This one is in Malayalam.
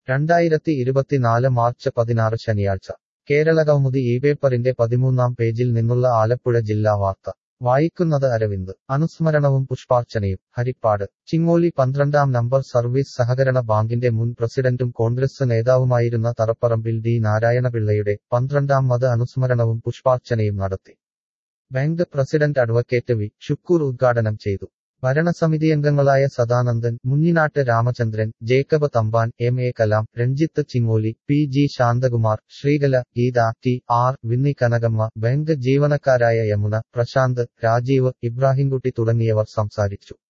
രണ്ടായിരത്തി ഇരുപത്തിനാല് മാർച്ച് പതിനാറ് ശനിയാഴ്ച കേരളകൗമുദി ഈ പേപ്പറിന്റെ പതിമൂന്നാം പേജിൽ നിന്നുള്ള ആലപ്പുഴ ജില്ലാ വാർത്ത വായിക്കുന്നത് അരവിന്ദ് അനുസ്മരണവും പുഷ്പാർച്ചനയും ഹരിപ്പാട് ചിങ്ങോലി പന്ത്രണ്ടാം നമ്പർ സർവീസ് സഹകരണ ബാങ്കിന്റെ മുൻ പ്രസിഡന്റും കോൺഗ്രസ് നേതാവുമായിരുന്ന തറപ്പറമ്പിൽ ഡി നാരായണപിള്ളയുടെ പന്ത്രണ്ടാം മത അനുസ്മരണവും പുഷ്പാർച്ചനയും നടത്തി bank president advocate V Shukkur ഉദ്ഘാടനം ചെയ്തു ഭരണസമിതിയംഗങ്ങളായ Sadanandan Munninattu Ramachandran Jacob Thampan M A Kalam Ranjith Chingoli P G Santhakumar Sreekala Geetha T R Vinni Kanakamma bank ജീവനക്കാരായ യമുന പ്രശാന്ത് രാജീവ് ഇബ്രാഹിംകുട്ടി തുടങ്ങിയവർ സംസാരിച്ചു